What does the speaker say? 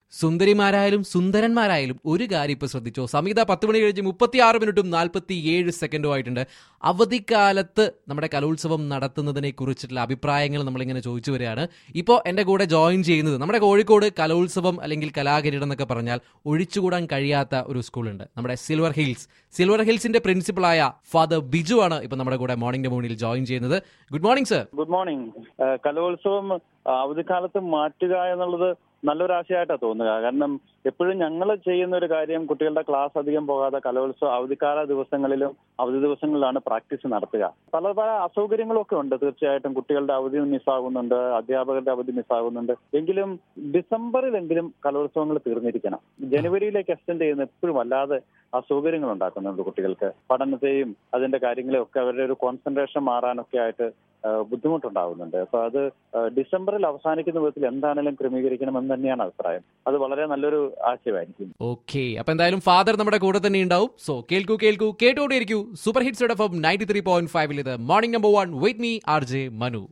സുന്ദരിമാരായാലും സുന്ദരന്മാരായാലും ഒരു കാര്യം ഇപ്പൊ ശ്രദ്ധിച്ചോ സമീത പത്ത് മണി കഴിഞ്ഞ് മുപ്പത്തി ആറ് മിനിറ്റും നാൽപ്പത്തി ഏഴ് സെക്കൻഡും ആയിട്ടുണ്ട് അവധിക്കാലത്ത് നമ്മുടെ കലോത്സവം നടത്തുന്നതിനെ കുറിച്ചിട്ടുള്ള അഭിപ്രായങ്ങൾ നമ്മളിങ്ങനെ ചോദിച്ചു വരികയാണ് ഇപ്പോൾ എൻ്റെ കൂടെ ജോയിൻ ചെയ്യുന്നത് നമ്മുടെ കോഴിക്കോട് കലോത്സവം അല്ലെങ്കിൽ കലാകിരീടം എന്നൊക്കെ പറഞ്ഞാൽ ഒഴിച്ചുകൂടാൻ കഴിയാത്ത ഒരു സ്കൂളുണ്ട് നമ്മുടെ സിൽവർ ഹിൽസ് സിൽവർ ഹിൽസിന്റെ പ്രിൻസിപ്പളായ ഫാദർ ബിജു ആണ് ഇപ്പൊ നമ്മുടെ കൂടെ മോർണിംഗ് മോണിൽ ജോയിൻ ചെയ്യുന്നത് good morning sir good morning ഏഹ് കലോത്സവം ആ, അവധിക്കാലത്ത് മാറ്റുക എന്നുള്ളത് നല്ലൊരു ആശയമായിട്ടാണ് തോന്നുക കാരണം എപ്പോഴും ഞങ്ങൾ ചെയ്യുന്ന ഒരു കാര്യം കുട്ടികളുടെ ക്ലാസ് അധികം പോകാതെ കലോത്സവം അവധിക്കാല ദിവസങ്ങളിലും അവധി ദിവസങ്ങളിലാണ് പ്രാക്ടീസ് നടത്തുക പല പല അസൗകര്യങ്ങളും ഒക്കെ ഉണ്ട് തീർച്ചയായിട്ടും കുട്ടികളുടെ അവധി മിസ്സാകുന്നുണ്ട് അധ്യാപകരുടെ അവധി മിസ്സാകുന്നുണ്ട് എങ്കിലും ഡിസംബറിലെങ്കിലും കലോത്സവങ്ങൾ തീർന്നിരിക്കണം ജനുവരിയിലേക്ക് എക്സ്റ്റെൻഡ് ചെയ്യുന്ന എപ്പോഴും വല്ലാതെ അസൗകര്യങ്ങൾ ഉണ്ടാക്കുന്നുണ്ട് കുട്ടികൾക്ക് പഠനത്തെയും അതിന്റെ കാര്യങ്ങളെയും ഒക്കെ അവരുടെ ഒരു കോൺസെൻട്രേഷൻ മാറാനൊക്കെ ആയിട്ട് ആ, ബുദ്ധിമുട്ടുണ്ടാകുന്നുണ്ട് അപ്പൊ അത് ആ, ഡിസംബറിൽ അവസാനിക്കുന്ന വിധത്തിൽ എന്താണെങ്കിലും ക്രമീകരിക്കണമെന്ന് തന്നെയാണ് അഭിപ്രായം അത് വളരെ നല്ലൊരു ആശയമായിരിക്കും ഓക്കെ അപ്പൊ എന്തായാലും ഫാദർ നമ്മുടെ കൂടെ തന്നെ ഉണ്ടാവും സോ കേൾക്കൂ കേൾക്കൂ കേട്ടോടെ ഇരിക്കൂ super hits ninety three point ഫൈവിൽ ഇത് morning number one with me R J Manu